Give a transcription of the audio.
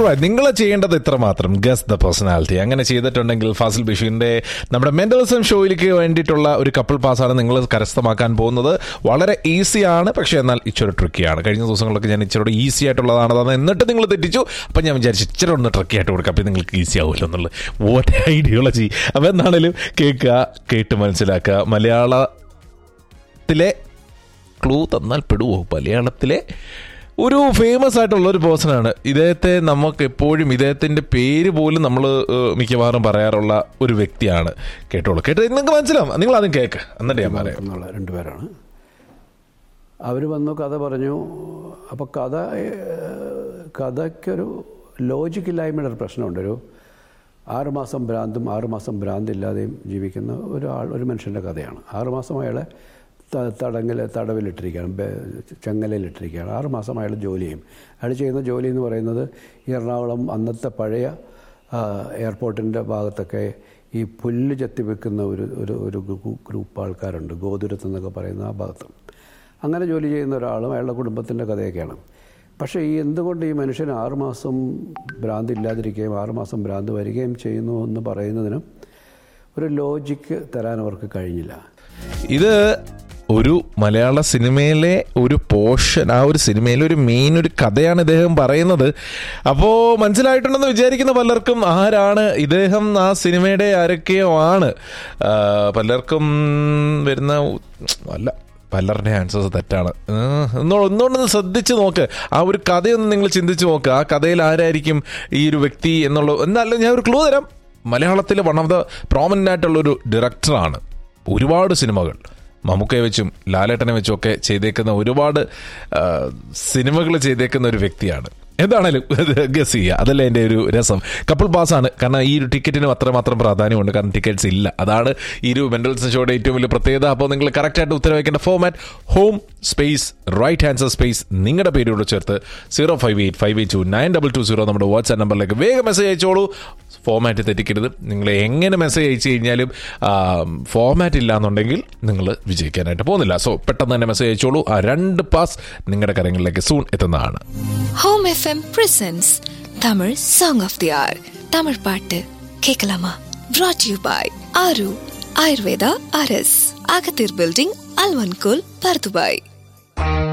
alright നിങ്ങൾ ചെയ്യേണ്ടത് ഇത്ര മാത്രം ഗസ് ദ പേഴ്സണാലിറ്റി അങ്ങനെ ചെയ്തിട്ടുണ്ടെങ്കിൽ ഫാസിൽ ബഷീറിന്റെ നമ്മുടെ മെന്റലിസം ഷോയിലേക്ക് വേണ്ടിയിട്ടുള്ള ഒരു കപ്പിൾ പാസ്സാണ് നിങ്ങൾ കരസ്ഥമാക്കാൻ പോകുന്നത് വളരെ ഈസിയാണ് പക്ഷേ എന്നാൽ ഇച്ചിരി ട്രിക്കിയാണ് കഴിഞ്ഞ ദിവസങ്ങളിലൊക്കെ ഞാൻ ഇച്ചിരി ഈസി ആയിട്ടുള്ളതാണ് തന്നത് എന്നിട്ട് നിങ്ങൾ തെറ്റിച്ചു അപ്പം ഞാൻ വിചാരിച്ചു ഇച്ചിരി ഒന്ന് ട്രിക്കി ആയിട്ട് കൊടുക്കാം അപ്പം നിങ്ങൾക്ക് ഈസി ആവുമല്ലോ എന്നുള്ളത് വാട്ട് ഐഡിയോളജി അപ്പം എന്താണേലും കേൾക്കുക കേട്ട് മനസ്സിലാക്കുക മലയാളത്തിലെ ക്ലൂ തന്നാൽ പെടുവോ മലയാളത്തിലെ ഒരു ഫേമസ് ആയിട്ടുള്ള ഒരു പേഴ്സണാണ് ഇദ്ദേഹത്തെ നമുക്ക് എപ്പോഴും ഇദ്ദേഹത്തിന്റെ പേര് പോലും നമ്മൾ മിക്കവാറും പറയാറുള്ള ഒരു വ്യക്തിയാണ് കേട്ടോളൂ കേട്ടോ നിങ്ങൾക്ക് മനസ്സിലാവും നിങ്ങൾ ആദ്യം കേക്ക് എന്നിട്ട് ഞാൻ പറയാം എന്നുള്ള രണ്ടുപേരാണ് അവർ വന്നു കഥ പറഞ്ഞു അപ്പോൾ കഥ ഏഹ്, കഥയ്ക്കൊരു ലോജിക്കില്ലായ്മയുടെ ഒരു പ്രശ്നമുണ്ട് ഒരു ആറുമാസം ഭ്രാന്തും ആറുമാസം ഭ്രാന്തില്ലാതെയും ജീവിക്കുന്ന ഒരാൾ ഒരു മനുഷ്യൻ്റെ കഥയാണ് ആറുമാസം അയാളെ ത- തടങ്കൽ തടവിലിട്ടിരിക്കുകയാണ് ബെ- ചെങ്ങലയിലിട്ടിരിക്കുകയാണ് ആറുമാസം അയാൾ ജോലി ചെയ്യും അയാൾ ചെയ്യുന്ന ജോലി എന്ന് പറയുന്നത് ഈ എറണാകുളം അന്നത്തെ പഴയ ആ, എയർപോർട്ടിൻ്റെ ഭാഗത്തൊക്കെ ഈ പുല്ല് ചെത്തി വെക്കുന്ന ഒരു ഒരു ഒരു ഗ്രൂ- ഗ്രൂപ്പ് ആൾക്കാരുണ്ട് ഗോതുരത്ത് എന്നൊക്കെ പറയുന്ന ആ ഭാഗത്ത് അങ്ങനെ ജോലി ചെയ്യുന്ന ഒരാളും അയാളുടെ കുടുംബത്തിൻ്റെ കഥയൊക്കെയാണ് പക്ഷേ ഈ എന്തുകൊണ്ട് ഈ മനുഷ്യന് ആറുമാസം ഭ്രാന്ത് ഇല്ലാതിരിക്കുകയും ആറുമാസം ഭ്രാന്ത് വരികയും ചെയ്യുന്നു എന്ന് പറയുന്നതിന് ഒരു ലോജിക്ക് തരാൻ അവർക്ക് കഴിഞ്ഞില്ല ഇത് ഒരു മലയാള സിനിമയിലെ ഒരു പോർഷൻ ആ ഒരു സിനിമയിലെ ഒരു മെയിൻ ഒരു കഥയാണ് ഇദ്ദേഹം പറയുന്നത് അപ്പോൾ മനസ്സിലായിട്ടുണ്ടെന്ന് വിചാരിക്കുന്ന പലർക്കും ആരാണ് ഇദ്ദേഹം ആ സിനിമയുടെ ആരൊക്കെയോ ആണ് ആ, പലർക്കും വരുന്ന അല്ല പലരുടെ ആൻസേഴ്സ് തെറ്റാണ് ഏഹ്, ഒന്നോ- ഒന്നുകൊണ്ടൊന്ന് ശ്രദ്ധിച്ച് നോക്ക് ആ ഒരു കഥയൊന്ന് നിങ്ങൾ ചിന്തിച്ച് നോക്ക് ആ കഥയിൽ ആരായിരിക്കും ഈ ഒരു വ്യക്തി എന്നുള്ള എന്നാലും ഞാൻ ഒരു ക്ലൂ തരാം മലയാളത്തിലെ വൺ ഓഫ് ദ പ്രോമിനൻ്റ് ആയിട്ടുള്ള ഒരു ഡയറക്ടറാണ് ഒരുപാട് സിനിമകൾ മമ്മൂക്കയെ വെച്ചും ലാലേട്ടനെ വെച്ചും ഒക്കെ ചെയ്തേക്കുന്ന ഒരുപാട് സിനിമകൾ ചെയ്തേക്കുന്ന ഒരു വ്യക്തിയാണ് എന്താണേലും ഗസ് ചെയ്യുക അതല്ലേ എൻ്റെ ഒരു രസം കപ്പിൾ പാസ് ആണ് കാരണം ഈ ഒരു ടിക്കറ്റിനും അത്രമാത്രം പ്രാധാന്യമുണ്ട് കാരണം ടിക്കറ്റ്സ് ഇല്ല അതാണ് ഈ ഒരു മെന്റൽസ് ഷോയുടെ ഏറ്റവും വലിയ പ്രത്യേകത അപ്പോൾ നിങ്ങൾ കറക്റ്റായിട്ട് ഉത്തരം വയ്ക്കേണ്ട format home space right answer space നിങ്ങളുടെ പേരോട് ചേർത്ത് zero five eight five eight two nine double two zero നമ്മുടെ വാട്സ്ആപ്പ് നമ്പറിലേക്ക് വേഗം മെസ്സേജ് അയച്ചോളൂ ഫോമാറ്റ് തെറ്റിക്കരുത് നിങ്ങൾ എങ്ങനെ മെസ്സേജ് അയച്ചു കഴിഞ്ഞാലും ഫോമാറ്റ് ഇല്ല എന്നുണ്ടെങ്കിൽ നിങ്ങൾ വിജയിക്കാനായിട്ട് പോകുന്നില്ല സോ പെട്ടെന്ന് തന്നെ മെസ്സേജ് അയച്ചോളൂ ആ രണ്ട് പാസ് നിങ്ങളുടെ കരങ്ങളിലേക്ക് സൂൺ എത്തുന്നതാണ് home FM presents Tamil song of the hour Tamil பாட்டு கேட்கலாமா brought you by Aaru Ayurveda அரஸ் அகத்தீர் பில்டிங் அல்வன்கோல் பர்துபாய்